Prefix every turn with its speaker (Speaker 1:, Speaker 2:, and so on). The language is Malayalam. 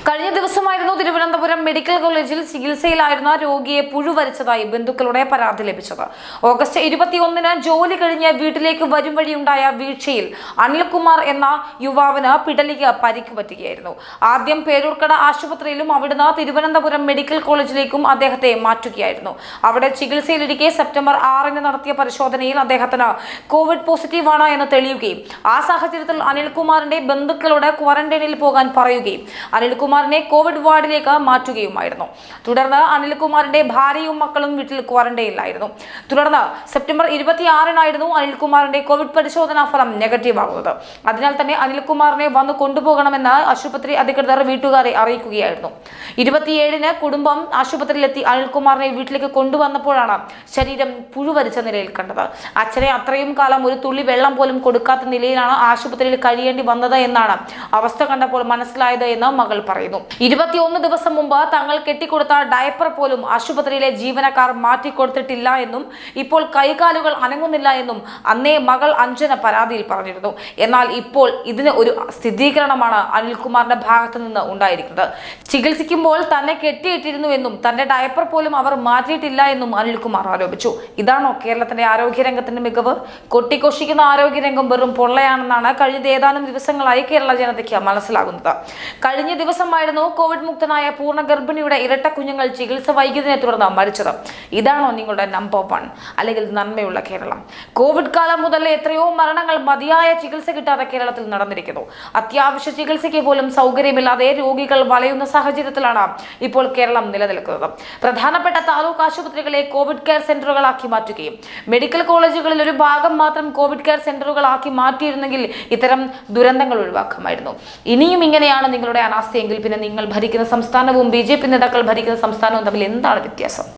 Speaker 1: കഴിഞ്ഞ ദിവസമായിരുന്നു തിരുവനന്തപുരം മെഡിക്കൽ കോളേജിൽ ചികിത്സയിലായിരുന്ന രോഗിയെ പുഴുവരിച്ചതായി ബന്ധുക്കളുടെ പരാതി ലഭിച്ചത് ഓഗസ്റ്റ് ഇരുപത്തിയൊന്നിന് ജോലി കഴിഞ്ഞ് വീട്ടിലേക്ക് വരും വഴിയുണ്ടായ വീഴ്ചയിൽ അനിൽകുമാർ എന്ന യുവാവിന് പിടലിക്ക് പരിക്ക് പറ്റുകയായിരുന്നു ആദ്യം പേരൂർക്കട ആശുപത്രിയിലും അവിടുന്ന് തിരുവനന്തപുരം മെഡിക്കൽ കോളേജിലേക്കും അദ്ദേഹത്തെ മാറ്റുകയായിരുന്നു അവിടെ ചികിത്സയിലിരിക്കെ സെപ്റ്റംബർ ആറിന് നടത്തിയ പരിശോധനയിൽ അദ്ദേഹത്തിന് കോവിഡ് പോസിറ്റീവാണ് എന്ന് തെളിയുകയും ആ സാഹചര്യത്തിൽ അനിൽകുമാറിന്റെ ബന്ധുക്കളോട് ക്വാറന്റൈനിൽ പോകാൻ പറയുകയും അനിൽകുമാറിനെ കോവിഡ് വാർഡിലേക്ക് മാറ്റുകയുമായിരുന്നു തുടർന്ന് അനിൽകുമാറിന്റെ ഭാര്യയും മക്കളും വീട്ടിൽ ക്വാറന്റൈനിലായിരുന്നു തുടർന്ന് സെപ്റ്റംബർ ഇരുപത്തിയാറിനായിരുന്നു അനിൽകുമാറിന്റെ കോവിഡ് പരിശോധനാ ഫലം നെഗറ്റീവ് ആകുന്നത് അതിനാൽ തന്നെ അനിൽകുമാറിനെ വന്ന് കൊണ്ടുപോകണമെന്ന് ആശുപത്രി അധികൃതർ വീട്ടുകാരെ അറിയിക്കുകയായിരുന്നു ഇരുപത്തിയേഴിന് കുടുംബം ആശുപത്രിയിലെത്തി അനിൽകുമാറിനെ വീട്ടിലേക്ക് കൊണ്ടുവന്നപ്പോഴാണ് ശരീരം പുഴുവരിച്ച നിലയിൽ കണ്ടത് അച്ഛനെ അത്രയും കാലം ഒരു തുള്ളി വെള്ളം പോലും കൊടുക്കാത്ത നിലയിലാണ് ആശുപത്രിയിൽ കഴിയേണ്ടി വന്നത് എന്നാണ് അവസ്ഥ കണ്ടപ്പോൾ മനസ്സിലായത് എന്ന് മകൾ പറയുന്നു ഇരുപത്തിയൊന്ന് ദിവസം മുമ്പ് തങ്ങൾ കെട്ടിക്കൊടുത്ത ഡയപ്പർ പോലും ആശുപത്രിയിലെ ജീവനക്കാർ മാറ്റിക്കൊടുത്തിട്ടില്ല എന്നും ഇപ്പോൾ കൈകാലുകൾ അനങ്ങുന്നില്ല എന്നും അന്നേ മകൾ അഞ്ജന പരാതിയിൽ പറഞ്ഞിരുന്നു എന്നാൽ ഇപ്പോൾ ഇതിന് ഒരു സ്ഥിരീകരണമാണ് അനിൽകുമാറിന്റെ ഭാഗത്തു നിന്ന് ഉണ്ടായിരിക്കുന്നത് ചികിത്സിക്കുമ്പോൾ തന്നെ കെട്ടിയിട്ടിരുന്നു എന്നും തന്റെ ഡയപ്പർ പോലും അവർ മാറ്റിയിട്ടില്ല എന്നും അനിൽകുമാർ ആരോപിച്ചു ഇതാണോ കേരളത്തിന്റെ ആരോഗ്യരംഗത്തിന്റെ മികവ് കൊട്ടിക്കൊഷിക്കുന്ന ആരോഗ്യരംഗം വെറും പൊള്ളയാണെന്നാണ് കഴിഞ്ഞ ഏതാനും ദിവസങ്ങളായി കേരള ജനതയ്ക്ക് മനസ്സിലാകുന്നത് കഴിഞ്ഞ ദിവസമായിരുന്നു കോവിഡ് മുക്തനായ പൂർണ്ണ ഗർഭിണിയുടെ ഇരട്ട കുഞ്ഞുങ്ങൾ ചികിത്സ വൈകിയതിനെ തുടർന്ന് മരിച്ചത് ഇതാണോ നിങ്ങളുടെ നമ്പർ വൺ അല്ലെങ്കിൽ നന്മയുള്ള കേരളം കോവിഡ് കാലം മുതൽ എത്രയോ മരണങ്ങൾ മതിയായ ചികിത്സ കിട്ടാതെ കേരളത്തിൽ നടന്നിരിക്കുന്നു അത്യാവശ്യ ചികിത്സയ്ക്ക് പോലും സൗകര്യമില്ലാതെ രോഗികൾ വലയുന്ന സാഹചര്യത്തിലാണ് ഇപ്പോൾ കേരളം നിലനിൽക്കുന്നത് പ്രധാനപ്പെട്ട താലൂക്ക് ആശുപത്രികളെ കോവിഡ് കെയർ സെന്ററുകളാക്കി മാറ്റുകയും മെഡിക്കൽ കോളേജുകളിൽ ഒരു ഭാഗം മാത്രം കോവിഡ് കെയർ സെന്ററുകളാക്കി മാറ്റിയിരുന്നെങ്കിൽ ഇത്തരം ദുരന്തങ്ങൾ ഒഴിവാക്കാമായിരുന്നു ഇനിയും ഇങ്ങനെയാണ് നിങ്ങളുടെ അനാസ്ഥയെങ്കിൽ പിന്നെ നിങ്ങൾ ഭരിക്കുന്ന സംസ്ഥാനവും ബി ജെ പി നേതാക്കൾ ഭരിക്കുന്ന സംസ്ഥാനവും തമ്മിൽ എന്താണ് വ്യത്യാസം